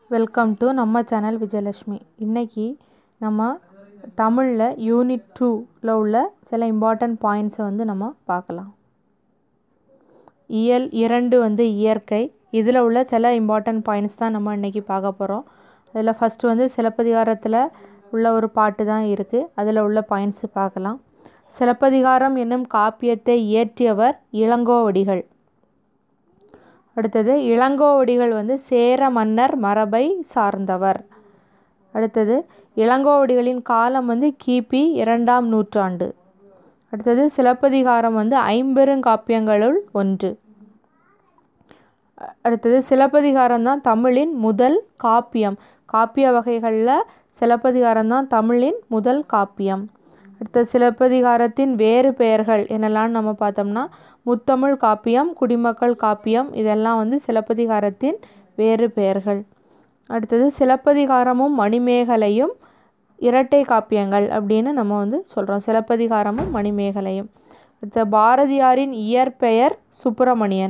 welcome to நம்ம channel Vijayalakshmi இன்றைக்கி நம்ம தமிழில் யூனிட் டூவில் உள்ள சில இம்பார்ட்டண்ட் பாயிண்ட்ஸை வந்து நம்ம பார்க்கலாம் இயல் இரண்டு வந்து இயற்கை இதில் உள்ள சில இம்பார்ட்டண்ட் பாயிண்ட்ஸ் தான் நம்ம இன்றைக்கி பார்க்க போகிறோம் அதில் ஃபஸ்ட்டு வந்து சிலப்பதிகாரத்தில் உள்ள ஒரு பாட்டு தான் இருக்குது அதில் உள்ள பாயிண்ட்ஸு பார்க்கலாம் சிலப்பதிகாரம் என்னும் காப்பியத்தை இயற்றியவர் இளங்கோவடிகள் அடுத்தது இளங்கோவடிகள் வந்து சேர மன்னர் மரபை சார்ந்தவர் அடுத்தது இளங்கோவடிகளின் காலம் வந்து கிபி இரண்டாம் நூற்றாண்டு அடுத்தது சிலப்பதிகாரம் வந்து ஐம்பெருங்காப்பியங்களுள் ஒன்று அடுத்தது சிலப்பதிகாரம் தான் தமிழின் முதல் காப்பியம் காப்பிய வகைகளில் சிலப்பதிகாரம் தான் தமிழின் முதல் காப்பியம் அடுத்த சிலப்பதிகாரத்தின் வேறு பெயர்கள் என்னெல்லாம் நம்ம பார்த்தோம்னா முத்தமிழ் காப்பியம் குடிமக்கள் காப்பியம் இதெல்லாம் வந்து சிலப்பதிகாரத்தின் வேறு பெயர்கள் அடுத்தது சிலப்பதிகாரமும் மணிமேகலையும் இரட்டை காப்பியங்கள் அப்படின்னு நம்ம வந்து சொல்கிறோம் சிலப்பதிகாரமும் மணிமேகலையும் அடுத்த பாரதியாரின் இயற்பெயர் சுப்பிரமணியன்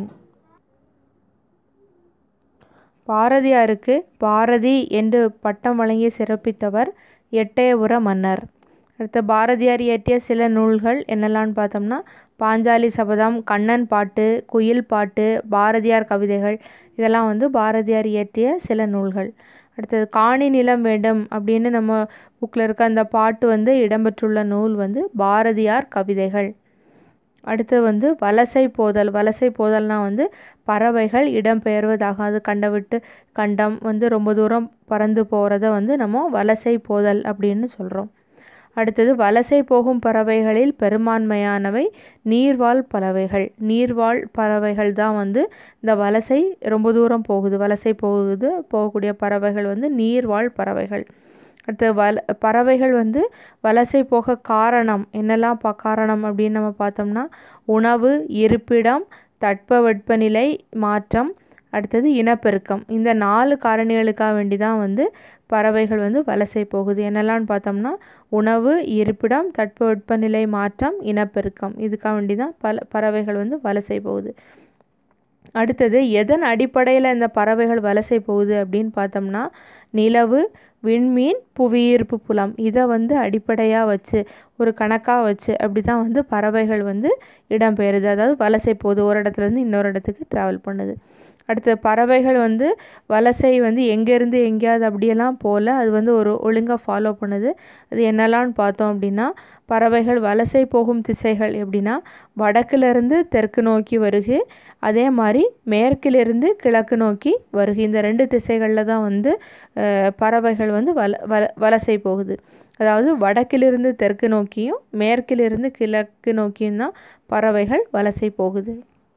பாரதியாருக்கு பாரதி என்று பட்டம் வழங்கி சிறப்பித்தவர் எட்டயபுர மன்னர் அடுத்து பாரதியார் இயற்றிய சில நூல்கள் என்னெல்லாம்னு பார்த்தோம்னா பாஞ்சாலி சபதம் கண்ணன் பாட்டு குயில் பாட்டு பாரதியார் கவிதைகள் இதெல்லாம் வந்து பாரதியார் இயற்றிய சில நூல்கள் அடுத்தது காணி நிலம் வேண்டும் அப்படின்னு நம்ம புக்கில் இருக்க அந்த பாட்டு வந்து இடம்பெற்றுள்ள நூல் வந்து பாரதியார் கவிதைகள் அடுத்து வந்து வலசை போதல் வலசை போதல்னால் வந்து பறவைகள் இடம்பெயர்வதாக அது கண்ட விட்டு கண்டம் வந்து ரொம்ப தூரம் பறந்து போகிறத வந்து நம்ம வலசை போதல் அப்படின்னு சொல்கிறோம் அடுத்தது வலசை போகும் பறவைகளில் பெரும்பான்மையானவை நீர்வாழ் பறவைகள் நீர்வாழ் பறவைகள் தான் வந்து இந்த வலசை ரொம்ப தூரம் போகுது வலசை போகுது போகக்கூடிய பறவைகள் வந்து நீர்வாழ் பறவைகள் அடுத்து வல பறவைகள் வந்து வலசை போக காரணம் என்னெல்லாம் பா காரணம் அப்படின்னு நம்ம பார்த்தோம்னா உணவு இருப்பிடம் தட்பவெட்பநிலை மாற்றம் அடுத்தது இனப்பெருக்கம் இந்த நாலு காரணிகளுக்காக வேண்டி தான் வந்து பறவைகள் வந்து வலசை போகுது என்னெல்லாம்னு பார்த்தோம்னா உணவு இருப்பிடம் தட்பவெட்பநிலை மாற்றம் இனப்பெருக்கம் இதுக்காக வேண்டி தான் பல பறவைகள் வந்து வலசை போகுது அடுத்தது எதன் அடிப்படையில் இந்த பறவைகள் வலசை போகுது அப்படின்னு பார்த்தோம்னா நிலவு விண்மீன் புவியீர்ப்பு புலம் இதை வந்து அடிப்படையாக வச்சு ஒரு கணக்காக வச்சு அப்படி தான் வந்து பறவைகள் வந்து இடம்பெயருது அதாவது வலசை போகுது ஒரு இடத்துலேருந்து இன்னொரு இடத்துக்கு ட்ராவல் பண்ணுது அடுத்த பறவைகள் வந்து வலசை வந்து எங்கேருந்து எங்கேயாவது அப்படியெல்லாம் போகல அது வந்து ஒரு ஒழுங்காக ஃபாலோ பண்ணுது அது என்னெல்லாம்னு பார்த்தோம் அப்படின்னா பறவைகள் வலசை போகும் திசைகள் எப்படின்னா வடக்கிலிருந்து தெற்கு நோக்கி வருகு அதே மாதிரி மேற்கிலிருந்து கிழக்கு நோக்கி வருகு இந்த ரெண்டு திசைகளில் தான் வந்து பறவைகள் வந்து வல வல வலசை போகுது அதாவது வடக்கிலிருந்து தெற்கு நோக்கியும் மேற்கிலிருந்து கிழக்கு நோக்கியும் தான் பறவைகள் வலசை போகுது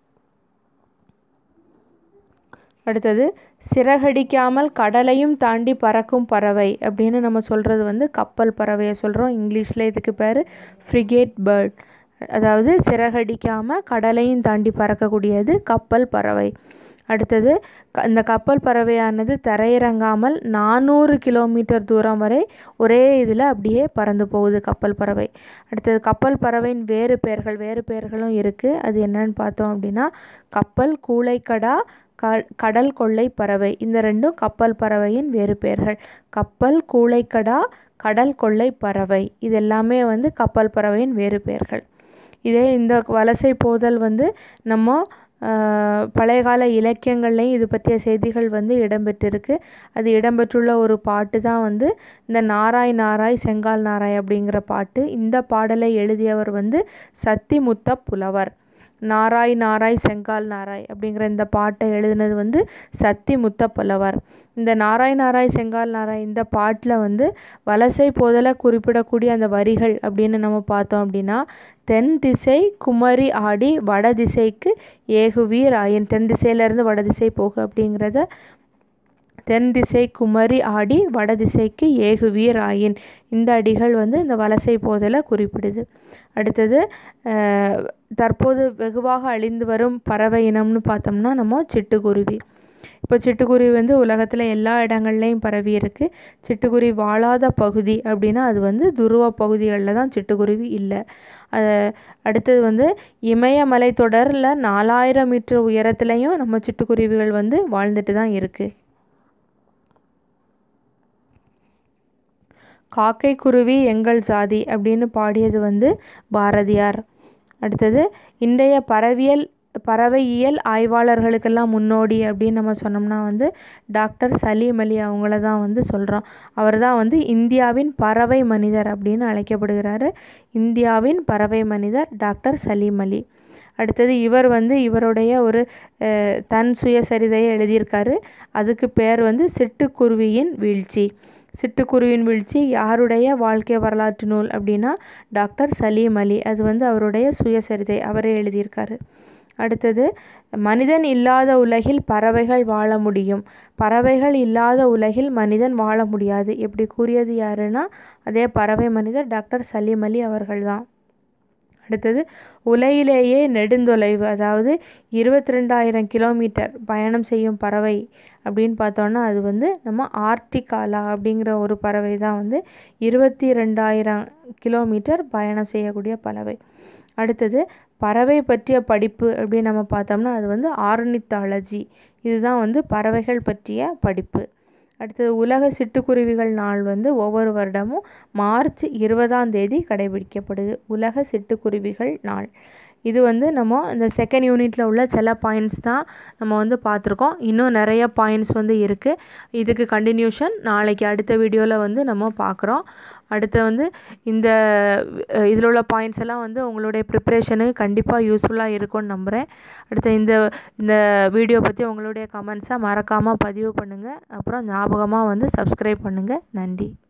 அடுத்தது சிறகடிக்காமல் கடலையும் தாண்டி பறக்கும் பறவை அப்படின்னு நம்ம சொல்கிறது வந்து கப்பல் பறவையை சொல்கிறோம் இங்கிலீஷில் இதுக்கு பேர் ஃப்ரிகேட் பேர்ட் அதாவது சிறகடிக்காமல் கடலையும் தாண்டி பறக்கக்கூடியது கப்பல் பறவை அடுத்தது இந்த கப்பல் பறவையானது தரையிறங்காமல் நானூறு கிலோமீட்டர் தூரம் வரை ஒரே இதில் அப்படியே பறந்து போகுது கப்பல் பறவை அடுத்தது கப்பல் பறவையின் வேறு பெயர்கள் வேறு பெயர்களும் இருக்குது அது என்னன்னு பார்த்தோம் அப்படின்னா கப்பல் கூளைக்கடா க கடல் கொள்ளை பறவை இந்த ரெண்டும் கப்பல் பறவையின் வேறு பெயர்கள் கப்பல் கூளைக்கடா கடல் கொள்ளை பறவை இது எல்லாமே வந்து கப்பல் பறவையின் வேறு பெயர்கள் இதே இந்த வலசை போதல் வந்து நம்ம பழைய கால இலக்கியங்கள்லேயும் இது பற்றிய செய்திகள் வந்து இடம்பெற்றிருக்கு அது இடம்பெற்றுள்ள ஒரு பாட்டு தான் வந்து இந்த நாராய் நாராய் செங்கால் நாராய் அப்படிங்கிற பாட்டு இந்த பாடலை எழுதியவர் வந்து சத்தி முத்த புலவர் நாராய் நாராய் செங்கால் நாராய் அப்படிங்கிற இந்த பாட்டை எழுதினது வந்து சத்தி முத்த புலவர் இந்த நாராய் நாராய் செங்கால் நாராய் இந்த பாட்டில் வந்து வலசை போதலை குறிப்பிடக்கூடிய அந்த வரிகள் அப்படின்னு நம்ம பார்த்தோம் அப்படின்னா தென் திசை குமரி ஆடி வட திசைக்கு ஏகுவீர் ஆயின் தென் திசையிலேருந்து வட திசை போகு அப்படிங்கிறத தென் திசை குமரி ஆடி வட திசைக்கு ஏகுவீர் ஆயின் இந்த அடிகள் வந்து இந்த வலசை போதலை குறிப்பிடுது அடுத்தது தற்போது வெகுவாக அழிந்து வரும் பறவை இனம்னு பார்த்தோம்னா நம்ம சிட்டுக்குருவி இப்போ சிட்டுக்குருவி வந்து உலகத்தில் எல்லா இடங்கள்லையும் பரவி இருக்குது சிட்டுக்குருவி வாழாத பகுதி அப்படின்னா அது வந்து துருவ பகுதிகளில் தான் சிட்டுக்குருவி இல்லை அடுத்தது வந்து இமயமலை தொடரில் நாலாயிரம் மீட்டர் உயரத்துலேயும் நம்ம சிட்டுக்குருவிகள் வந்து வாழ்ந்துட்டு தான் இருக்குது காக்கை குருவி எங்கள் சாதி அப்படின்னு பாடியது வந்து பாரதியார் அடுத்தது இன்றைய பறவியல் பறவையியல் ஆய்வாளர்களுக்கெல்லாம் முன்னோடி அப்படின்னு நம்ம சொன்னோம்னா வந்து டாக்டர் சலீம் அலி அவங்கள தான் வந்து சொல்கிறோம் அவர் தான் வந்து இந்தியாவின் பறவை மனிதர் அப்படின்னு அழைக்கப்படுகிறாரு இந்தியாவின் பறவை மனிதர் டாக்டர் சலீம் அலி அடுத்தது இவர் வந்து இவருடைய ஒரு அஹ், தன் சுயசரிதையை எழுதியிருக்காரு அதுக்கு பேர் வந்து சிட்டுக்குருவியின் வீழ்ச்சி சிட்டுக்குருவியின் வீழ்ச்சி யாருடைய வாழ்க்கை வரலாற்று நூல் அப்படின்னா டாக்டர் சலீம் அலி அது வந்து அவருடைய சுயசரிதை அவரே எழுதியிருக்காரு அடுத்தது மனிதன் இல்லாத உலகில் பறவைகள் வாழ முடியும் பறவைகள் இல்லாத உலகில் மனிதன் வாழ முடியாது எப்படி கூறியது யாருன்னா அதே பறவை மனிதர் டாக்டர் சலீம் அலி அவர்கள்தான் அடுத்தது உலகிலேயே நெடுந்தொலைவு அதாவது இருபத்தி ரெண்டாயிரம் கிலோமீட்டர் பயணம் செய்யும் பறவை அப்படின்னு பார்த்தோன்னா அது வந்து நம்ம ஆர்டிகாலா அப்படிங்கிற ஒரு பறவை தான் வந்து இருபத்தி ரெண்டாயிரம் கிலோமீட்டர் பயணம் செய்யக்கூடிய பறவை அடுத்தது பறவை பற்றிய படிப்பு அப்படின்னு நம்ம பார்த்தோம்னா அது வந்து ஆர்னித்தாலஜி இதுதான் வந்து பறவைகள் பற்றிய படிப்பு அடுத்தது உலக சிட்டுக்குருவிகள் நாள் வந்து ஒவ்வொரு வருடமும் மார்ச் இருபதாம் தேதி கடைபிடிக்கப்படுது உலக சிட்டுக்குருவிகள் நாள் இது வந்து நம்ம இந்த செகண்ட் யூனிட்டில் உள்ள சில பாயிண்ட்ஸ் தான் நம்ம வந்து பார்த்துருக்கோம் இன்னும் நிறைய பாயிண்ட்ஸ் வந்து இருக்குது இதுக்கு கண்டினியூஷன் நாளைக்கு அடுத்த வீடியோவில் வந்து நம்ம பார்க்குறோம் அடுத்து வந்து இந்த இதில் உள்ள பாயிண்ட்ஸ் எல்லாம் வந்து உங்களுடைய ப்ரிப்ரேஷனுக்கு கண்டிப்பாக யூஸ்ஃபுல்லாக இருக்கும்னு நம்புகிறேன் அடுத்து இந்த இந்த வீடியோ பற்றி உங்களுடைய கமெண்ட்ஸை மறக்காமல் பதிவு பண்ணுங்கள் அப்புறம் ஞாபகமாக வந்து சப்ஸ்கிரைப் பண்ணுங்கள் நன்றி